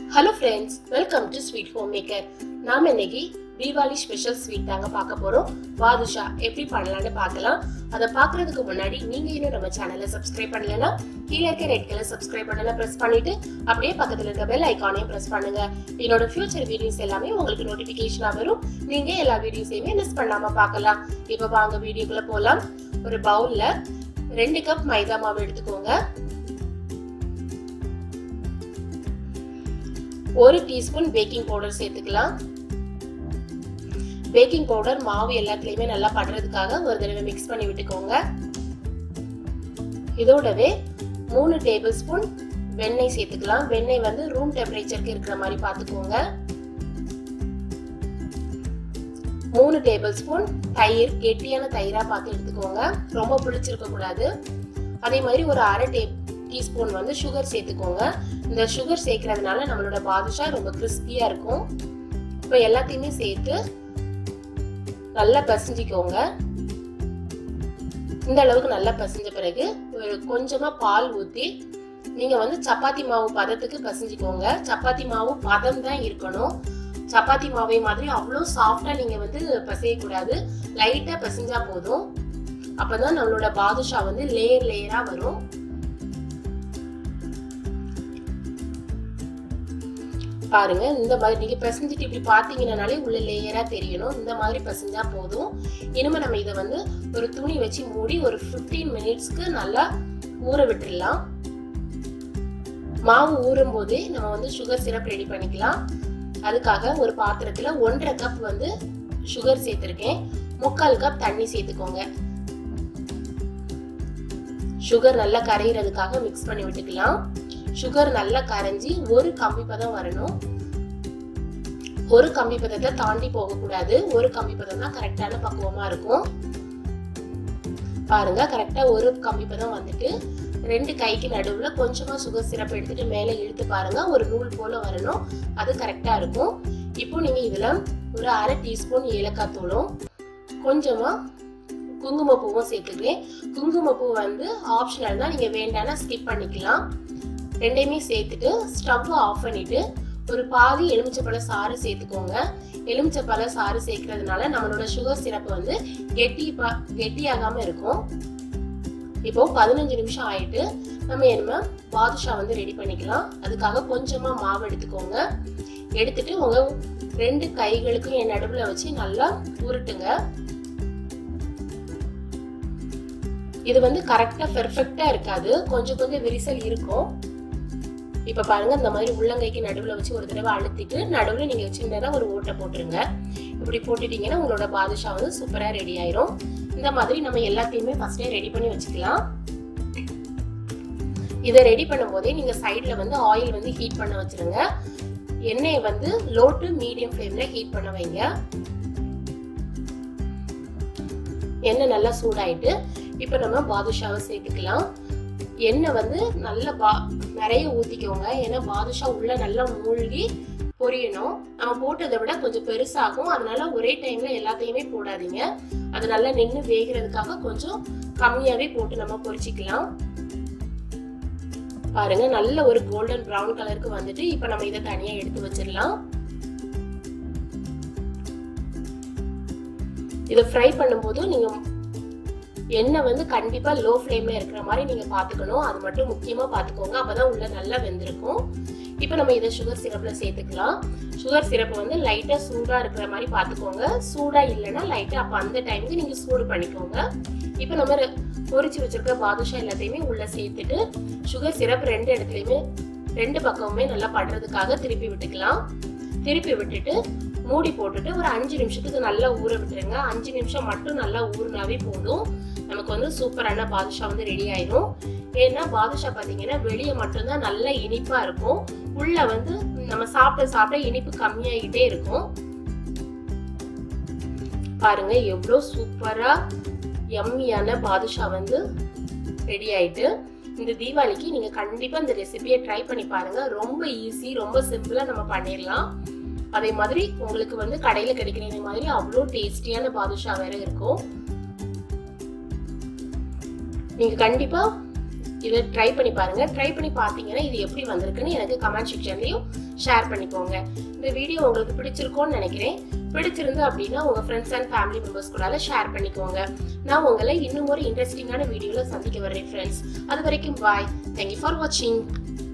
hello friends welcome to sweet home maker நாம இன்னைக்கு Deepavali special sweet தாங்க பார்க்க போறோம் பாதுஷா எப்படி பண்ணலாம்னு பார்க்கலாம் அதை பார்க்கறதுக்கு முன்னாடி நீங்க இன்னும் நம்ம சேனலை சப்ஸ்கிரைப் பண்ணலன்னா கீழே இருக்க ரெட் கலர் சப்ஸ்கிரைப் பண்ணல பிரஸ் பண்ணிட்டு அப்படியே பக்கத்துல இருக்க பெல் ஐக்கானையும் பிரஸ் பண்ணுங்க என்னோட ஃபியூச்சர் வீடியோஸ் எல்லாமே உங்களுக்கு நோட்டிபிகேஷனா வரும் நீங்க எல்லா வீடியோஸையுமே மிஸ் பண்ணாம பார்க்கலாம் இப்போ வாங்க வீடியோக்குள்ள போலாம் ஒரு பவுல்ல ரெண்டு கப் மைதா மாவு எடுத்துக்கோங்க ஒரு டீஸ்பூன் பேக்கிங் பவுடர் சேர்த்துக்கலாம் பேக்கிங் பவுடர் மாவு எல்லாத்துலயுமே நல்லா படுறதுக்காக ஒரு தடவை மிக்ஸ் பண்ணி விட்டுக்கோங்க இதோடவே மூணு டேபிள் ஸ்பூன் வெண்ணெய் சேர்த்துக்கலாம் வெண்ணெய் வந்து ரூம் டெம்பரேச்சருக்கு இருக்கிற மாதிரி பார்த்துக்கோங்க மூணு டேபிள் ஸ்பூன் தயிர் கெட்டியான தயிரா பார்த்து எடுத்துக்கோங்க ரொம்ப புளிச்சிருக்க கூடாது அதே மாதிரி ஒரு அரை டே டீஸ்பூன் வந்து சுகர் சேர்த்துக்கோங்க இந்த சுகர் சேர்க்கறதுனால நம்மளோட பாதுஷா ரொம்ப கிறிஸ்பியா இருக்கும் இப்போ எல்லாத்தையுமே சேர்த்து நல்லா பசிஞ்சிக்கோங்க இந்த அளவுக்கு நல்லா பசிஞ்ச பிறகு ஒரு கொஞ்சமா பால் ஊற்றி நீங்க வந்து சப்பாத்தி மாவு பதத்துக்கு பசிஞ்சுக்கோங்க சப்பாத்தி மாவு பதம் தான் இருக்கணும் சப்பாத்தி மாவை மாதிரி அவ்வளோ சாஃப்டா நீங்க வந்து பசையக்கூடாது லைட்டா பசிஞ்சா போதும் அப்பதான் நம்மளோட பாதுஷா வந்து லேயர் லேயரா வரும் பாருங்க இந்த மாதிரி நீங்க பிசைஞ்சிட்டு இப்படி பாத்தீங்கன்னாலே உள்ள லேயரா தெரியணும் இந்த மாதிரி பிசைஞ்சா போதும் இனிமே நம்ம இதை வந்து ஒரு துணி வச்சு மூடி ஒரு ஃபிஃப்டீன் மினிட்ஸ்க்கு நல்லா ஊற விட்டுடலாம் மாவு ஊறும் போதே நம்ம வந்து சுகர் சிரப் ரெடி பண்ணிக்கலாம் அதுக்காக ஒரு பாத்திரத்துல ஒன்றரை கப் வந்து சுகர் சேர்த்திருக்கேன் முக்கால் கப் தண்ணி சேர்த்துக்கோங்க சுகர் நல்லா கரையிறதுக்காக மிக்ஸ் பண்ணி விட்டுக்கலாம் சுகர் நல்லா கரைஞ்சி ஒரு கம்பி பதம் வரணும் ஒரு கம்பி பதத்தை தாண்டி போகக்கூடாது ஒரு கம்பி பதம் தான் கரெக்டான பக்குவமா இருக்கும் பாருங்க கரெக்டா ஒரு கம்பி பதம் வந்துட்டு ரெண்டு கைக்கு நடுவுல கொஞ்சமா சுகர் சிரப் எடுத்துட்டு மேல இழுத்து பாருங்க ஒரு நூல் போல வரணும் அது கரெக்டா இருக்கும் இப்போ நீங்க இதுல ஒரு அரை டீஸ்பூன் ஏலக்காய் தூளும் கொஞ்சமா குங்குமப்பூவும் சேர்த்துக்கிறேன் குங்குமப்பூ வந்து ஆப்ஷனல் தான் நீங்க வேண்டாம்னா ஸ்கிப் பண்ணிக்கலாம் ரெண்டையுமே சேர்த்துட்டு ஸ்டவ் ஆஃப் பண்ணிட்டு ஒரு பாதி எலுமிச்சப்பழ சாறு சேர்த்துக்கோங்க எலுமிச்சப்பழ சாறு சேர்க்கறதுனால நம்மளோட சுகர் சிரப்பு வந்து கெட்டி கெட்டியாகாம இருக்கும் இப்போ பதினஞ்சு நிமிஷம் ஆயிட்டு நம்ம என்ன பாதுஷா வந்து ரெடி பண்ணிக்கலாம் அதுக்காக கொஞ்சமா மாவு எடுத்துக்கோங்க எடுத்துட்டு உங்க ரெண்டு கைகளுக்கும் என் நடுவுல வச்சு நல்லா உருட்டுங்க இது வந்து கரெக்டா பெர்ஃபெக்டா இருக்காது கொஞ்சம் கொஞ்சம் விரிசல் இருக்கும் இப்ப பாருங்க இந்த மாதிரி உள்ளங்கைக்கு நடுவுல வச்சு ஒரு தடவை அழுத்திட்டு நடுவுல நீங்க சின்னதா ஒரு ஓட்டை போட்டுருங்க இப்படி போட்டுட்டீங்கன்னா உங்களோட பாதுஷா வந்து சூப்பரா ரெடி ஆயிரும் இந்த மாதிரி நம்ம எல்லாத்தையுமே ஃபர்ஸ்டே ரெடி பண்ணி வச்சுக்கலாம் இதை ரெடி பண்ணும் போதே நீங்க சைட்ல வந்து ஆயில் வந்து ஹீட் பண்ண வச்சிருங்க எண்ணெயை வந்து லோ டு மீடியம் ஃப்ளேம்ல ஹீட் பண்ண வைங்க எண்ணெய் நல்லா சூடாயிட்டு இப்போ நம்ம பாதுஷாவை சேர்த்துக்கலாம் எண்ணெய் வந்து நல்ல பா நிறைய ஊற்றிக்கோங்க ஏன்னா பாதுஷா உள்ள நல்லா மூழ்கி பொரியணும் நம்ம போட்டதை விட கொஞ்சம் பெருசாகும் அதனால ஒரே டைம்ல எல்லாத்தையுமே போடாதீங்க அது நல்லா நின்று வேகிறதுக்காக கொஞ்சம் கம்மியாவே போட்டு நம்ம பொரிச்சிக்கலாம் பாருங்க நல்ல ஒரு கோல்டன் ப்ரௌன் கலருக்கு வந்துட்டு இப்ப நம்ம இதை தனியா எடுத்து வச்சிடலாம் இதை ஃப்ரை பண்ணும்போது நீங்க எண்ணெய் வந்து கண்டிப்பா லோ ஃப்ளேம்ல இருக்கிற மாதிரி நீங்க பாத்துக்கணும் அது மட்டும் முக்கியமா பாத்துக்கோங்க அப்பதான் உள்ள நல்லா வெந்திருக்கும் இப்போ நம்ம இதை சுகர் சிரப்ல சேர்த்துக்கலாம் சுகர் சிரப் வந்து லைட்டா சூடா இருக்கிற மாதிரி பாத்துக்கோங்க சூடா இல்லைன்னா லைட்டா அப்ப அந்த டைமுக்கு நீங்க சூடு பண்ணிக்கோங்க இப்போ நம்ம பொரிச்சு வச்சிருக்க பாதுஷா எல்லாத்தையுமே உள்ள சேர்த்துட்டு சுகர் சிரப் ரெண்டு இடத்துலயுமே ரெண்டு பக்கமுமே நல்லா படுறதுக்காக திருப்பி விட்டுக்கலாம் திருப்பி விட்டுட்டு மூடி போட்டுட்டு ஒரு அஞ்சு நிமிஷத்துக்கு நல்லா ஊற விட்டுருங்க அஞ்சு நிமிஷம் மட்டும் நல்லா ஊறினாவே போதும் நமக்கு வந்து சூப்பரான பாதுஷா வந்து ரெடி ஆயிரும் ஏன்னா பாதுஷா பார்த்தீங்கன்னா வெளியே மட்டும்தான் நல்லா இனிப்பா இருக்கும் உள்ள வந்து நம்ம சாப்பிட சாப்பிட இனிப்பு கம்மியாகிட்டே இருக்கும் பாருங்க எவ்வளோ சூப்பரா எம்மியான பாதுஷா வந்து ரெடி ஆயிட்டு இந்த தீபாவளிக்கு நீங்க கண்டிப்பா இந்த ரெசிபியை ட்ரை பண்ணி பாருங்க ரொம்ப ஈஸி ரொம்ப சிம்பிளா நம்ம பண்ணிடலாம் அதே மாதிரி உங்களுக்கு வந்து கடையில கிடைக்கிற மாதிரி அவ்வளோ டேஸ்டியான பாதுஷா வேற இருக்கும் நீங்க கண்டிப்பா இதை ட்ரை பண்ணி பாருங்க ட்ரை பண்ணி பார்த்தீங்கன்னா இது எப்படி வந்திருக்குன்னு எனக்கு கமெண்ட் செக்ஷன்லையும் ஷேர் பண்ணிக்கோங்க இந்த வீடியோ உங்களுக்கு பிடிச்சிருக்கோன்னு நினைக்கிறேன் பிடிச்சிருந்து அப்படின்னா உங்க ஃப்ரெண்ட்ஸ் அண்ட் ஃபேமிலி மெம்பர்ஸ் கூட ஷேர் பண்ணிக்கோங்க நான் உங்களை இன்னும் ஒரு இன்ட்ரெஸ்டிங்கான வீடியோவில் சந்திக்க வர்றேன் ஃப்ரெண்ட்ஸ் அது வரைக்கும் பாய் தேங்க்யூ ஃபார் வாட்சிங்